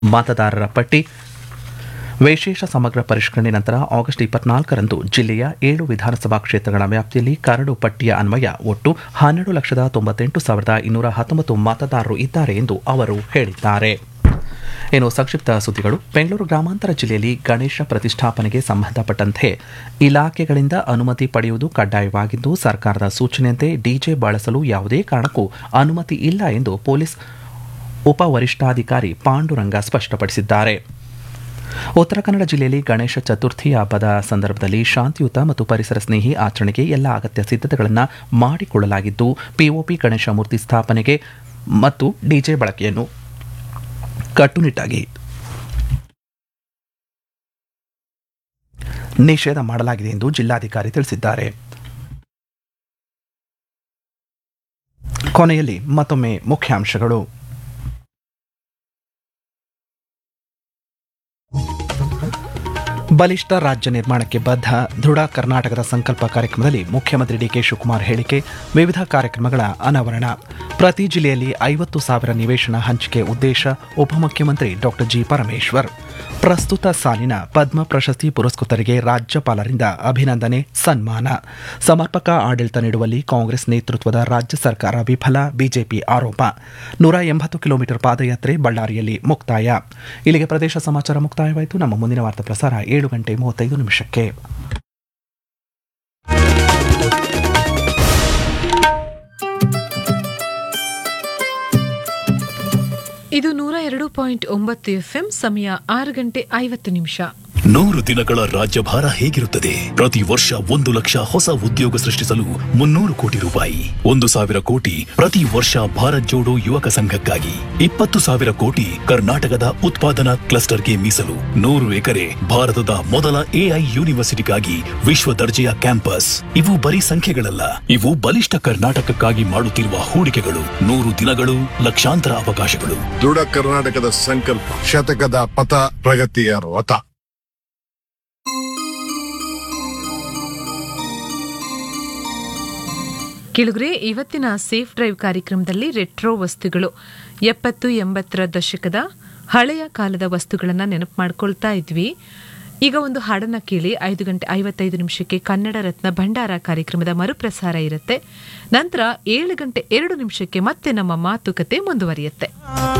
ಮತದಾರರ ಪಟ್ಟಿ ವಿಶೇಷ ಸಮಗ್ರ ಪರಿಷ್ಕರಣೆ ನಂತರ ಆಗಸ್ಟ್ ಇಪ್ಪತ್ನಾಲ್ಕರಂದು ಜಿಲ್ಲೆಯ ಏಳು ವಿಧಾನಸಭಾ ಕ್ಷೇತ್ರಗಳ ವ್ಯಾಪ್ತಿಯಲ್ಲಿ ಕರಡು ಪಟ್ಟಿಯ ಅನ್ವಯ ಒಟ್ಟು ಹನ್ನೆರಡು ಲಕ್ಷದ ತೊಂಬತ್ತೆಂಟು ಸಾವಿರದ ಇನ್ನೂರ ಹತ್ತೊಂಬತ್ತು ಮತದಾರರು ಇದ್ದಾರೆ ಎಂದು ಅವರು ಹೇಳಿದ್ದಾರೆ ಇನ್ನು ಸಂಕ್ಷಿಪ್ತ ಸುದ್ದಿಗಳು ಬೆಂಗಳೂರು ಗ್ರಾಮಾಂತರ ಜಿಲ್ಲೆಯಲ್ಲಿ ಗಣೇಶ ಪ್ರತಿಷ್ಠಾಪನೆಗೆ ಸಂಬಂಧಪಟ್ಟಂತೆ ಇಲಾಖೆಗಳಿಂದ ಅನುಮತಿ ಪಡೆಯುವುದು ಕಡ್ಡಾಯವಾಗಿದ್ದು ಸರ್ಕಾರದ ಸೂಚನೆಯಂತೆ ಡಿಜೆ ಬಳಸಲು ಯಾವುದೇ ಕಾರಣಕ್ಕೂ ಅನುಮತಿ ಇಲ್ಲ ಎಂದು ಪೊಲೀಸ್ ಉಪವರಿಷ್ಠಾಧಿಕಾರಿ ಪಾಂಡುರಂಗ ಸ್ಪಷ್ಟಪಡಿಸಿದ್ದಾರೆ ಉತ್ತರ ಕನ್ನಡ ಜಿಲ್ಲೆಯಲ್ಲಿ ಗಣೇಶ ಚತುರ್ಥಿ ಹಬ್ಬದ ಸಂದರ್ಭದಲ್ಲಿ ಶಾಂತಿಯುತ ಮತ್ತು ಪರಿಸರ ಸ್ನೇಹಿ ಆಚರಣೆಗೆ ಎಲ್ಲ ಅಗತ್ಯ ಸಿದ್ಧತೆಗಳನ್ನು ಮಾಡಿಕೊಳ್ಳಲಾಗಿದ್ದು ಪಿಒಪಿ ಗಣೇಶ ಮೂರ್ತಿ ಸ್ಥಾಪನೆಗೆ ಮತ್ತು ಡಿಜೆ ಬಳಕೆಯನ್ನು ಕಟ್ಟುನಿಟ್ಟಾಗಿ ನಿಷೇಧ ಮಾಡಲಾಗಿದೆ ಎಂದು ಜಿಲ್ಲಾಧಿಕಾರಿ ತಿಳಿಸಿದ್ದಾರೆ ಕೊನೆಯಲ್ಲಿ ಮತ್ತೊಮ್ಮೆ ಮುಖ್ಯಾಂಶಗಳು ಬಲಿಷ್ಠ ರಾಜ್ಯ ನಿರ್ಮಾಣಕ್ಕೆ ಬದ್ಧ ದೃಢ ಕರ್ನಾಟಕದ ಸಂಕಲ್ಪ ಕಾರ್ಯಕ್ರಮದಲ್ಲಿ ಮುಖ್ಯಮಂತ್ರಿ ಡಿಕೆ ಶಿವಕುಮಾರ್ ಹೇಳಿಕೆ ವಿವಿಧ ಕಾರ್ಯಕ್ರಮಗಳ ಅನಾವರಣ ಪ್ರತಿ ಜಿಲ್ಲೆಯಲ್ಲಿ ಐವತ್ತು ಸಾವಿರ ನಿವೇಶನ ಹಂಚಿಕೆ ಉದ್ದೇಶ ಉಪಮುಖ್ಯಮಂತ್ರಿ ಡಾಕ್ಟರ್ ಜಿ ಪರಮೇಶ್ವರ್ ಪ್ರಸ್ತುತ ಸಾಲಿನ ಪದ್ಮ ಪ್ರಶಸ್ತಿ ಪುರಸ್ಕೃತರಿಗೆ ರಾಜ್ಯಪಾಲರಿಂದ ಅಭಿನಂದನೆ ಸನ್ಮಾನ ಸಮರ್ಪಕ ಆಡಳಿತ ನೀಡುವಲ್ಲಿ ಕಾಂಗ್ರೆಸ್ ನೇತೃತ್ವದ ರಾಜ್ಯ ಸರ್ಕಾರ ವಿಫಲ ಬಿಜೆಪಿ ಆರೋಪ ನೂರ ಎಂಬತ್ತು ಕಿಲೋಮೀಟರ್ ಪಾದಯಾತ್ರೆ ಬಳ್ಳಾರಿಯಲ್ಲಿ ಮುಕ್ತಾಯ ಇಲ್ಲಿಗೆ ಪ್ರದೇಶ ಸಮಾಚಾರ ಮುಕ್ತಾಯವಾಯಿತು ನಮ್ಮ ಮುಂದಿನ ವಾರ್ತಾ ಪ್ರಸಾರ ಏಳು ಗಂಟೆ ಮೂವತ್ತೈದು ನಿಮಿಷಕ್ಕೆ ಇದು ನೂರ ಎರಡು ಪಾಯಿಂಟ್ ಒಂಬತ್ತು ಎಫ್ಎಂ ಸಮಯ ಆರು ಗಂಟೆ ಐವತ್ತು ನಿಮಿಷ ನೂರು ದಿನಗಳ ರಾಜ್ಯಭಾರ ಹೇಗಿರುತ್ತದೆ ಪ್ರತಿ ವರ್ಷ ಒಂದು ಲಕ್ಷ ಹೊಸ ಉದ್ಯೋಗ ಸೃಷ್ಟಿಸಲು ಮುನ್ನೂರು ಕೋಟಿ ರೂಪಾಯಿ ಒಂದು ಸಾವಿರ ಕೋಟಿ ಪ್ರತಿ ವರ್ಷ ಭಾರತ್ ಜೋಡೋ ಯುವಕ ಸಂಘಕ್ಕಾಗಿ ಇಪ್ಪತ್ತು ಸಾವಿರ ಕೋಟಿ ಕರ್ನಾಟಕದ ಉತ್ಪಾದನಾ ಕ್ಲಸ್ಟರ್ಗೆ ಮೀಸಲು ನೂರು ಎಕರೆ ಭಾರತದ ಮೊದಲ ಎಐ ಯೂನಿವರ್ಸಿಟಿಗಾಗಿ ವಿಶ್ವ ದರ್ಜೆಯ ಕ್ಯಾಂಪಸ್ ಇವು ಬರೀ ಸಂಖ್ಯೆಗಳಲ್ಲ ಇವು ಬಲಿಷ್ಠ ಕರ್ನಾಟಕಕ್ಕಾಗಿ ಮಾಡುತ್ತಿರುವ ಹೂಡಿಕೆಗಳು ನೂರು ದಿನಗಳು ಲಕ್ಷಾಂತರ ಅವಕಾಶಗಳು ದೃಢ ಕರ್ನಾಟಕದ ಸಂಕಲ್ಪ ಶತಕದ ಪಥ ಪ್ರಗತಿಯ ರಥ ಕೆಳಗರೆ ಇವತ್ತಿನ ಸೇಫ್ ಡ್ರೈವ್ ಕಾರ್ಯಕ್ರಮದಲ್ಲಿ ರೆಟ್ರೋ ವಸ್ತುಗಳು ಎಪ್ಪತ್ತು ಎಂಬತ್ತರ ದಶಕದ ಹಳೆಯ ಕಾಲದ ವಸ್ತುಗಳನ್ನು ನೆನಪು ಮಾಡ್ಕೊಳ್ತಾ ಇದ್ವಿ ಈಗ ಒಂದು ಹಾಡನ್ನ ಕೇಳಿ ಐದು ಗಂಟೆ ಐವತ್ತೈದು ನಿಮಿಷಕ್ಕೆ ಕನ್ನಡ ರತ್ನ ಭಂಡಾರ ಕಾರ್ಯಕ್ರಮದ ಮರುಪ್ರಸಾರ ಇರುತ್ತೆ ನಂತರ ಏಳು ಗಂಟೆ ಎರಡು ನಿಮಿಷಕ್ಕೆ ಮತ್ತೆ ನಮ್ಮ ಮಾತುಕತೆ ಮುಂದುವರಿಯುತ್ತೆ